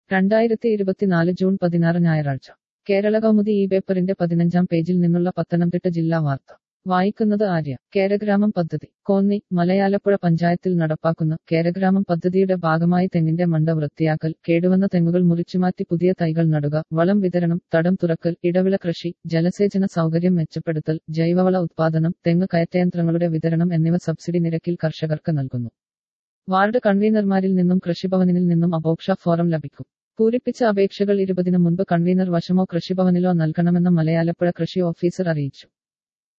രണ്ടായിരത്തി ഇരുപത്തിനാല് ജൂൺ പതിനാറ് ഞായറാഴ്ച കേരള കൗമുദി ഈ പേപ്പറിന്റെ പതിനഞ്ചാം പേജിൽ നിന്നുള്ള പത്തനംതിട്ട ജില്ലാ വാർത്ത വായിക്കുന്നത് ആര്യ കേരഗ്രാമം പദ്ധതി കോന്നി മലയാലപ്പുഴ പഞ്ചായത്തിൽ നടപ്പാക്കുന്ന കേരഗ്രാമം പദ്ധതിയുടെ ഭാഗമായി തെങ്ങിന്റെ മണ്ട വൃത്തിയാക്കൽ കേടുവന്ന തെങ്ങുകൾ മുറിച്ചുമാറ്റി പുതിയ തൈകൾ നടുക വളം വിതരണം തടം തുറക്കൽ ഇടവിള കൃഷി ജലസേചന സൗകര്യം മെച്ചപ്പെടുത്തൽ ജൈവവള ഉത്പാദനം തെങ്ങ് കയറ്റയന്ത്രങ്ങളുടെ വിതരണം എന്നിവ സബ്സിഡി നിരക്കിൽ കർഷകർക്ക് നൽകുന്നു വാർഡ് കൺവീനർമാരിൽ നിന്നും കൃഷിഭവനിൽ നിന്നും അപേക്ഷാ ഫോറം ലഭിക്കും പൂരിപ്പിച്ച അപേക്ഷകൾ ഇരുപതിന് മുൻപ് കൺവീനർ വശമോ കൃഷിഭവനിലോ നൽകണമെന്ന് മലയാലപ്പുഴ കൃഷി ഓഫീസർ അറിയിച്ചു